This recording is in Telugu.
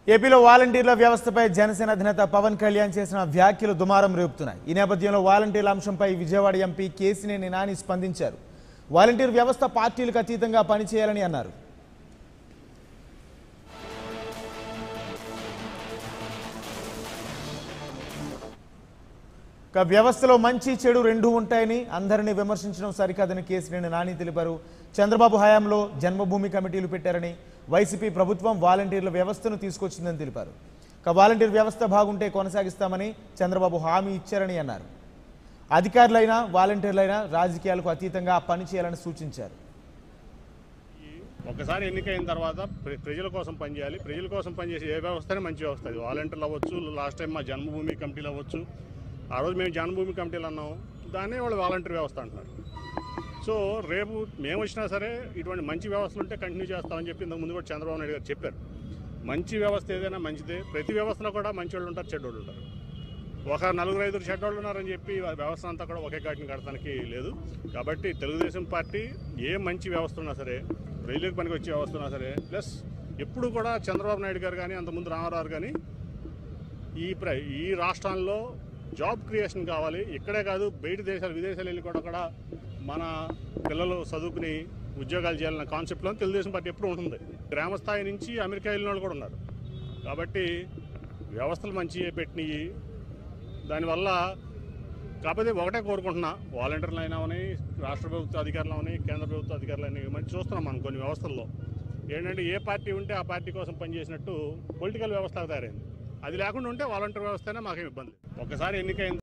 ఏపీలో వాలంటీర్ల వ్యవస్థపై జనసేన అధినేత పవన్ కళ్యాణ్ చేసిన వ్యాఖ్యలు దుమారం రేపుతున్నాయి ఈ నేపథ్యంలో వాలంటీర్ల అంశంపై విజయవాడ ఎంపీ కేసినేని నాని స్పందించారు వాలంటీర్ వ్యవస్థ పార్టీలకు అతీతంగా పనిచేయాలని అన్నారు ఇక వ్యవస్థలో మంచి చెడు రెండూ ఉంటాయని అందరినీ విమర్శించడం సరికాదని కేసినేని నాని తెలిపారు చంద్రబాబు హయాంలో జన్మభూమి కమిటీలు పెట్టారని వైసీపీ ప్రభుత్వం వాలంటీర్ల వ్యవస్థను తీసుకొచ్చిందని తెలిపారు ఇక వాలంటీర్ వ్యవస్థ బాగుంటే కొనసాగిస్తామని చంద్రబాబు హామీ ఇచ్చారని అన్నారు అధికారులైనా వాలంటీర్లైనా రాజకీయాలకు అతీతంగా పనిచేయాలని సూచించారు ఒకసారి ఎన్నికైన తర్వాత ప్ర- ప్రజల కోసం పనిచేయాలి ప్రజల కోసం పనిచేసే ఏ వ్యవస్థనే మంచి వ్యవస్థ అది వాలంటీర్లు అవ్వచ్చు లాస్ట్ టైం మా జన్మభూమి కమిటీలు అవ్వచ్చు ఆ రోజు మేము జన్మభూమి కమిటీలు అన్నాం దాన్నే వాళ్ళు వాలంటీర్ వ్యవస్థ అంటున్నారు సో రేపు మేము వచ్చినా సరే ఇటువంటి మంచి వ్యవస్థలు ఉంటే కంటిన్యూ చేస్తామని చెప్పి ఇంతకు ముందు కూడా చంద్రబాబు నాయుడు గారు చెప్పారు మంచి వ్యవస్థ ఏదైనా మంచిదే ప్రతి వ్యవస్థలో కూడా మంచి వాళ్ళు ఉంటారు చెడ్డోళ్ళు ఉంటారు ఒక నలుగురు ఐదుగురు చెడ్డోళ్ళు ఉన్నారని చెప్పి ఆ వ్యవస్థ అంతా కూడా ఒకే కాటిని కడతానికి లేదు కాబట్టి తెలుగుదేశం పార్టీ ఏ మంచి వ్యవస్థ ఉన్నా సరే ప్రజలకు పనికి వచ్చే వ్యవస్థ ఉన్నా సరే ప్లస్ ఎప్పుడు కూడా చంద్రబాబు నాయుడు గారు కానీ అంతకుముందు రామారావు కానీ ఈ ప్ర ఈ రాష్ట్రాల్లో జాబ్ క్రియేషన్ కావాలి ఇక్కడే కాదు బయట దేశాలు విదేశాలు వెళ్ళి కూడా కూడా మన పిల్లలు చదువుకుని ఉద్యోగాలు చేయాలన్న కాన్సెప్ట్లో తెలుగుదేశం పార్టీ ఎప్పుడు ఉంటుంది గ్రామ స్థాయి నుంచి అమెరికా వెళ్ళిన వాళ్ళు కూడా ఉన్నారు కాబట్టి వ్యవస్థలు మంచి పెట్టినవి దానివల్ల కాకపోతే ఒకటే కోరుకుంటున్నా వాలంటీర్లు అయినా అవని రాష్ట్ర ప్రభుత్వ అధికారులు అవని కేంద్ర ప్రభుత్వ అధికారులు అయినా మంచి చూస్తున్నాం మనం కొన్ని వ్యవస్థల్లో ఏంటంటే ఏ పార్టీ ఉంటే ఆ పార్టీ కోసం పనిచేసినట్టు పొలిటికల్ వ్యవస్థ తయారైంది అది లేకుండా ఉంటే వాలంటీర్ వ్యవస్థ అయినా మాకేం ఇబ్బంది ఒకసారి ఎన్నికైన